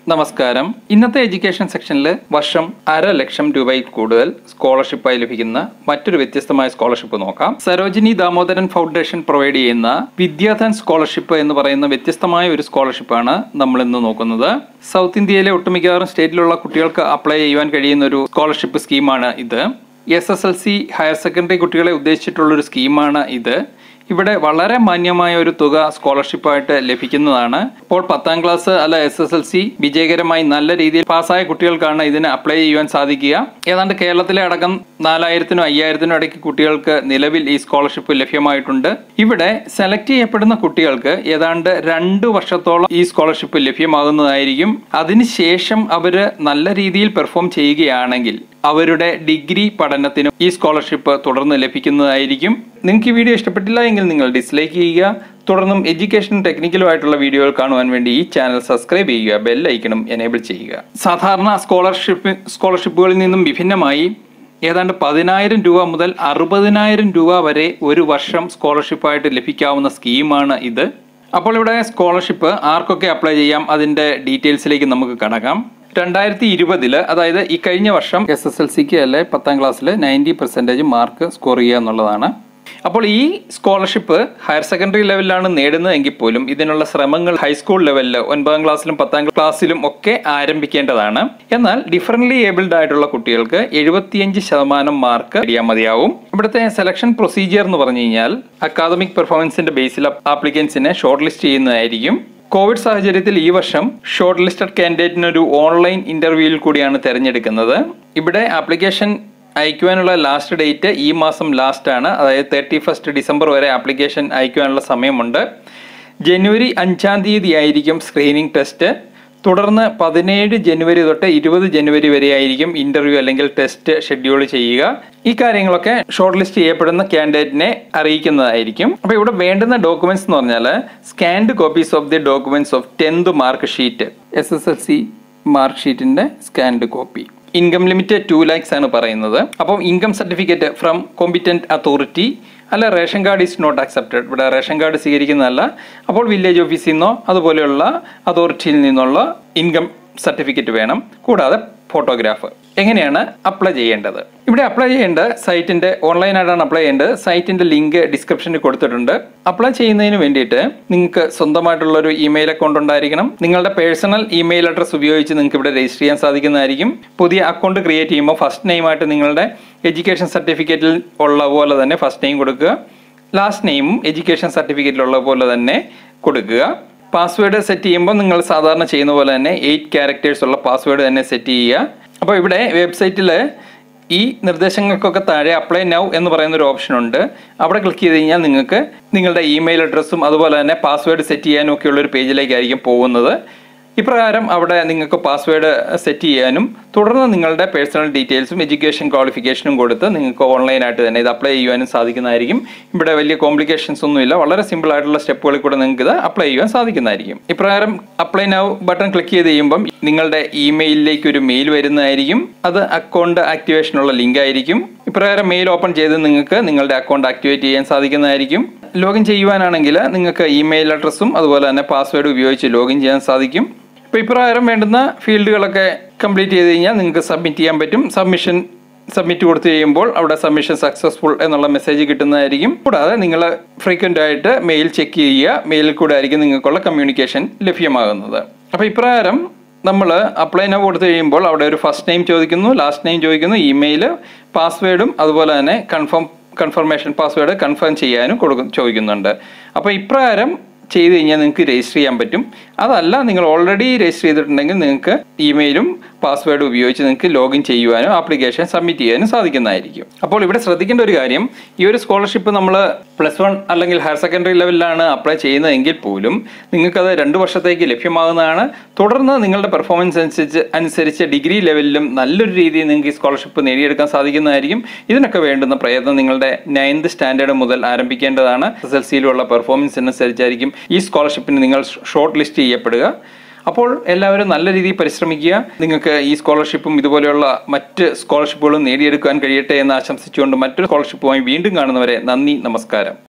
നമസ്കാരം ഇന്നത്തെ എഡ്യൂക്കേഷൻ സെക്ഷനിൽ വർഷം അര ലക്ഷം രൂപയിൽ കൂടുതൽ സ്കോളർഷിപ്പായി ലഭിക്കുന്ന മറ്റൊരു വ്യത്യസ്തമായ സ്കോളർഷിപ്പ് നോക്കാം സരോജിനി ദാമോദരൻ ഫൗണ്ടേഷൻ പ്രൊവൈഡ് ചെയ്യുന്ന വിദ്യാധൻ സ്കോളർഷിപ്പ് എന്ന് പറയുന്ന വ്യത്യസ്തമായ ഒരു സ്കോളർഷിപ്പാണ് നമ്മൾ ഇന്ന് നോക്കുന്നത് സൗത്ത് ഇന്ത്യയിലെ ഒട്ടുമിക്കവാറും സ്റ്റേറ്റിലുള്ള കുട്ടികൾക്ക് അപ്ലൈ ചെയ്യുവാൻ കഴിയുന്ന ഒരു സ്കോളർഷിപ്പ് സ്കീമാണ് ഇത് S S L C higher secondary കുട്ടികളെ ഉദ്ദേശിച്ചിട്ടുള്ള ഒരു സ്കീമാണ് ഇത് ഇവിടെ വളരെ മാന്യമായ ഒരു തുക സ്കോളർഷിപ്പായിട്ട് ലഭിക്കുന്നതാണ് ഇപ്പോൾ പത്താം ക്ലാസ് അല്ല എസ് എസ് എൽ സി വിജയകരമായി നല്ല രീതിയിൽ പാസ്സായ കുട്ടികൾക്കാണ് ഇതിന് അപ്ലൈ ചെയ്യുവാൻ സാധിക്കുക ഏതാണ്ട് കേരളത്തിലെ അടക്കം നാലായിരത്തിനും അയ്യായിരത്തിനും ഇടയ്ക്ക് കുട്ടികൾക്ക് നിലവിൽ ഈ സ്കോളർഷിപ്പ് ലഭ്യമായിട്ടുണ്ട് ഇവിടെ സെലക്ട് ചെയ്യപ്പെടുന്ന കുട്ടികൾക്ക് ഏതാണ്ട് രണ്ട് വർഷത്തോളം ഈ സ്കോളർഷിപ്പ് ലഭ്യമാകുന്നതായിരിക്കും അതിനുശേഷം അവര് നല്ല രീതിയിൽ പെർഫോം ചെയ്യുകയാണെങ്കിൽ അവരുടെ ഡിഗ്രി പഠനത്തിനും ഈ സ്കോളർഷിപ്പ് തുടർന്ന് ലഭിക്കുന്നതായിരിക്കും നിങ്ങൾക്ക് ഈ വീഡിയോ ഇഷ്ടപ്പെട്ടില്ല എങ്കിൽ നിങ്ങൾ ഡിസ്ലൈക്ക് ചെയ്യുക തുടർന്നും എഡ്യൂക്കേഷൻ ടെക്നിക്കലുമായിട്ടുള്ള വീഡിയോകൾ കാണുവാൻ വേണ്ടി ഈ ചാനൽ സബ്സ്ക്രൈബ് ചെയ്യുക ബെൽ ഐക്കണും എനേബിൾ ചെയ്യുക സാധാരണ സ്കോളർഷിപ്പ് സ്കോളർഷിപ്പുകളിൽ നിന്നും വിഭിന്നമായി ഏതാണ്ട് പതിനായിരം രൂപ മുതൽ അറുപതിനായിരം രൂപ വരെ ഒരു വർഷം സ്കോളർഷിപ്പായിട്ട് ലഭിക്കാവുന്ന സ്കീമാണ് ഇത് അപ്പോൾ ഇവിടെ സ്കോളർഷിപ്പ് ആർക്കൊക്കെ അപ്ലൈ ചെയ്യാം അതിന്റെ ഡീറ്റെയിൽസിലേക്ക് നമുക്ക് കടക്കാം രണ്ടായിരത്തി ഇരുപതില് അതായത് ഈ കഴിഞ്ഞ വർഷം എസ് എസ് എൽ സിക്ക് അല്ലെ പത്താം ക്ലാസ്സിൽ നയൻറ്റി പെർസെൻറ്റേജ് മാർക്ക് സ്കോർ ചെയ്യുക എന്നുള്ളതാണ് അപ്പോൾ ഈ സ്കോളർഷിപ്പ് ഹയർ സെക്കൻഡറി ലെവലിലാണ് നേടുന്നത് എങ്കിൽ പോലും ഇതിനുള്ള ശ്രമങ്ങൾ ഹൈസ്കൂൾ ലെവലിൽ ഒൻപതാം ക്ലാസ്സിലും പത്താം ക്ലാസ്സിലും ഒക്കെ ആരംഭിക്കേണ്ടതാണ് എന്നാൽ ഡിഫറൻ്റ്ലി ഏബിൾഡ് ആയിട്ടുള്ള കുട്ടികൾക്ക് എഴുപത്തിയഞ്ച് ശതമാനം മാർക്ക് നേടിയാൽ മതിയാവും ഇവിടുത്തെ സെലക്ഷൻ പ്രൊസീജിയർ എന്ന് പറഞ്ഞു കഴിഞ്ഞാൽ അക്കാദമിക് പെർഫോമൻസിന്റെ ബേസിൽ ആപ്ലിക്കൻസിനെ ഷോർട്ട് ലിസ്റ്റ് ചെയ്യുന്നതായിരിക്കും കോവിഡ് സാഹചര്യത്തിൽ ഈ വർഷം ഷോർട്ട് ലിസ്റ്റഡ് കാൻഡിഡേറ്റിന് ഒരു ഓൺലൈൻ ഇന്റർവ്യൂവിൽ കൂടിയാണ് തിരഞ്ഞെടുക്കുന്നത് ഇവിടെ ആപ്ലിക്കേഷൻ അയക്കുവാനുള്ള ലാസ്റ്റ് ഡേറ്റ് ഈ മാസം ലാസ്റ്റ് ആണ് അതായത് തേർട്ടി ഫസ്റ്റ് ഡിസംബർ വരെ ആപ്ലിക്കേഷൻ അയക്കുവാനുള്ള സമയമുണ്ട് ജനുവരി അഞ്ചാം തീയതി ആയിരിക്കും സ്ക്രീനിങ് ടെസ്റ്റ് തുടർന്ന് പതിനേഴ് ജനുവരി തൊട്ട് ഇരുപത് ജനുവരി വരെ ആയിരിക്കും ഇന്റർവ്യൂ അല്ലെങ്കിൽ ടെസ്റ്റ് ഷെഡ്യൂൾ ചെയ്യുക ഈ കാര്യങ്ങളൊക്കെ ഷോർട്ട് ലിസ്റ്റ് ചെയ്യപ്പെടുന്ന കാൻഡിഡേറ്റിനെ അറിയിക്കുന്നതായിരിക്കും അപ്പോൾ ഇവിടെ വേണ്ടുന്ന ഡോക്യുമെന്റ്സ് എന്ന് പറഞ്ഞാൽ scanned copies of the documents of tenth mark sheet S S L C mark ഷീറ്റിന്റെ scanned copy income limit two lakhs ആണ് പറയുന്നത് അപ്പം income certificate from competent authority അല്ല ration card is not accepted ഇവിടെ റേഷൻ കാർഡ് സ്വീകരിക്കുന്നതല്ല അപ്പോൾ village ഓഫീസിൽ നിന്നോ അതുപോലെയുള്ള അതോറിറ്റിയിൽ നിന്നുള്ള ഇൻകം സർട്ടിഫിക്കറ്റ് വേണം കൂടാതെ ഫോട്ടോഗ്രാഫ് എങ്ങനെയാണ് അപ്ലൈ ചെയ്യേണ്ടത് ഇവിടെ അപ്ലൈ ചെയ്യേണ്ട സൈറ്റിന്റെ ഓൺലൈനായിട്ടാണ് അപ്ലൈ ചെയ്യേണ്ടത് സൈറ്റിന്റെ ലിങ്ക് ഡിസ്ക്രിപ്ഷനിൽ കൊടുത്തിട്ടുണ്ട് അപ്ലൈ ചെയ്യുന്നതിന് വേണ്ടിയിട്ട് നിങ്ങൾക്ക് സ്വന്തമായിട്ടുള്ള ഒരു ഇമെയിൽ അക്കൗണ്ട് ഉണ്ടായിരിക്കണം നിങ്ങളുടെ പേഴ്സണൽ ഇമെയിൽ അഡ്രസ് ഉപയോഗിച്ച് നിങ്ങൾക്ക് ഇവിടെ രജിസ്റ്റർ ചെയ്യാൻ സാധിക്കുന്നതായിരിക്കും പുതിയ അക്കൗണ്ട് ക്രിയേറ്റ് ചെയ്യുമ്പോൾ ഫസ്റ്റ് നെയിമായിട്ട് നിങ്ങളുടെ എഡ്യൂക്കേഷൻ സർട്ടിഫിക്കറ്റിൽ ഉള്ള പോലെ തന്നെ ഫസ്റ്റ് നെയിം കൊടുക്കുക ലാസ്റ്റ് നെയിമും എഡ്യൂക്കേഷൻ സർട്ടിഫിക്കറ്റിലുള്ള പോലെ തന്നെ കൊടുക്കുക പാസ്വേഡ് സെറ്റ് ചെയ്യുമ്പോൾ നിങ്ങൾ സാധാരണ ചെയ്യുന്ന പോലെ തന്നെ എയ്റ്റ് ക്യാരക്ടേഴ്സ് ഉള്ള പാസ്വേഡ് തന്നെ സെറ്റ് ചെയ്യുക അപ്പോൾ ഇവിടെ വെബ്സൈറ്റിൽ ഈ നിർദ്ദേശങ്ങൾക്കൊക്കെ താഴെ അപ്ലൈ നൗ എന്ന് പറയുന്ന ഒരു ഓപ്ഷൻ ഉണ്ട് അവിടെ ക്ലിക്ക് ചെയ്ത് കഴിഞ്ഞാൽ നിങ്ങൾക്ക് നിങ്ങളുടെ ഇമെയിൽ അഡ്രസ്സും അതുപോലെ തന്നെ പാസ്വേഡ് സെറ്റ് ചെയ്യാനും ഒക്കെയുള്ള ഒരു പേജിലേക്കായിരിക്കും പോകുന്നത് ഇപ്രകാരം അവിടെ നിങ്ങൾക്ക് പാസ്വേഡ് സെറ്റ് ചെയ്യാനും തുടർന്ന് നിങ്ങളുടെ പേഴ്സണൽ ഡീറ്റെയിൽസും എഡ്യൂക്കേഷൻ ക്വാളിഫിക്കേഷനും കൊടുത്ത് നിങ്ങൾക്ക് ഓൺലൈനായിട്ട് തന്നെ ഇത് അപ്ലൈ ചെയ്യുവാനും സാധിക്കുന്നതായിരിക്കും ഇവിടെ വലിയ കോംപ്ലിക്കേഷൻസ് ഒന്നുമില്ല വളരെ സിമ്പിൾ ആയിട്ടുള്ള സ്റ്റെപ്പുകളിൽ കൂടെ നിങ്ങൾക്ക് ഇത് അപ്ലൈ ചെയ്യുവാൻ സാധിക്കുന്നതായിരിക്കും ഇപ്രകാരം അപ്ലൈ നൗ ബട്ടൺ ക്ലിക്ക് ചെയ്ത് കഴിയുമ്പം നിങ്ങളുടെ ഇമെയിലിലേക്ക് ഒരു മെയിൽ വരുന്നതായിരിക്കും അത് അക്കൗണ്ട് ആക്ടിവേഷനുള്ള ലിങ്ക് ആയിരിക്കും ഇപ്രകാരം മെയിൽ ഓപ്പൺ ചെയ്ത് നിങ്ങൾക്ക് നിങ്ങളുടെ അക്കൗണ്ട് ആക്ടിവേറ്റ് ചെയ്യാൻ സാധിക്കുന്നതായിരിക്കും ലോഗിൻ ചെയ്യുവാനാണെങ്കിൽ നിങ്ങൾക്ക് ഇമെയിൽ അഡ്രസ്സും അതുപോലെ തന്നെ പാസ്വേഡ് ഉപയോഗിച്ച് ലോഗിൻ ചെയ്യാൻ സാധിക്കും ഇപ്പോൾ ഇപ്രകാരം വേണ്ടുന്ന ഫീൽഡുകളൊക്കെ കംപ്ലീറ്റ് ചെയ്ത് കഴിഞ്ഞാൽ നിങ്ങൾക്ക് സബ്മിറ്റ് ചെയ്യാൻ പറ്റും സബ്മിഷൻ സബ്മിറ്റ് കൊടുത്തു കഴിയുമ്പോൾ അവിടെ സബ്മിഷൻ സക്സസ്ഫുൾ എന്നുള്ള മെസ്സേജ് കിട്ടുന്നതായിരിക്കും കൂടാതെ നിങ്ങൾ ഫ്രീക്വൻ്റ് ആയിട്ട് മെയിൽ ചെക്ക് ചെയ്യുക മെയിലിൽ കൂടെ ആയിരിക്കും നിങ്ങൾക്കുള്ള കമ്മ്യൂണിക്കേഷൻ ലഭ്യമാകുന്നത് അപ്പോൾ ഇപ്രകാരം നമ്മൾ അപ്ലൈ നൗ കൊടുത്തു കഴിയുമ്പോൾ അവിടെ ഒരു ഫസ്റ്റ് നെയിം ചോദിക്കുന്നു ലാസ്റ്റ് നെയിം ചോദിക്കുന്നു ഇമെയിൽ പാസ്വേഡും അതുപോലെ തന്നെ കൺഫേം കൺഫർമേഷൻ പാസ്വേഡ് കൺഫേം ചെയ്യാനും കൊടുക്കും ചോദിക്കുന്നുണ്ട് അപ്പോൾ ഇപ്രകാരം ചെയ്ത് കഴിഞ്ഞാൽ നിങ്ങൾക്ക് രജിസ്റ്റർ ചെയ്യാൻ പറ്റും അതല്ല നിങ്ങൾ ഓൾറെഡി രജിസ്റ്റർ ചെയ്തിട്ടുണ്ടെങ്കിൽ നിങ്ങൾക്ക് ഇമെയിലും പാസ്വേഡ് ഉപയോഗിച്ച് നിങ്ങൾക്ക് ലോഗിൻ ചെയ്യുവാനും ആപ്ലിക്കേഷൻ സബ്മിറ്റ് ചെയ്യാനും സാധിക്കുന്നതായിരിക്കും അപ്പോൾ ഇവിടെ ശ്രദ്ധിക്കേണ്ട ഒരു കാര്യം ഈ ഒരു സ്കോളർഷിപ്പ് നമ്മൾ പ്ലസ് വൺ അല്ലെങ്കിൽ ഹയർ സെക്കൻഡറി ലെവലിലാണ് അപ്ലൈ ചെയ്യുന്നതെങ്കിൽ പോലും നിങ്ങൾക്കത് രണ്ട് വർഷത്തേക്ക് ലഭ്യമാകുന്നതാണ് തുടർന്ന് നിങ്ങളുടെ പെർഫോമൻസ് അനുസരിച്ച് അനുസരിച്ച് ഡിഗ്രി ലെവലിലും നല്ലൊരു രീതിയിൽ നിങ്ങൾക്ക് ഈ സ്കോളർഷിപ്പ് നേടിയെടുക്കാൻ സാധിക്കുന്നതായിരിക്കും ഇതിനൊക്കെ വേണ്ടുന്ന പ്രയത്നം നിങ്ങളുടെ നയൻത് സ്റ്റാൻഡേർഡ് മുതൽ ആരംഭിക്കേണ്ടതാണ് എസ് എൽ സിയിലുള്ള പെർഫോമൻസ് അനുസരിച്ചായിരിക്കും ഈ സ്കോളർഷിപ്പിന് നിങ്ങൾ ഷോർട്ട് ലിസ്റ്റ് ചെയ്യപ്പെടുക അപ്പോൾ എല്ലാവരും നല്ല രീതിയിൽ പരിശ്രമിക്കുക നിങ്ങൾക്ക് ഈ സ്കോളർഷിപ്പും ഇതുപോലെയുള്ള മറ്റ് സ്കോളർഷിപ്പുകളും നേടിയെടുക്കാൻ കഴിയട്ടെ എന്ന് ആശംസിച്ചുകൊണ്ട് മറ്റൊരു സ്കോളർഷിപ്പുമായി വീണ്ടും കാണുന്നവരെ നന്ദി നമസ്കാരം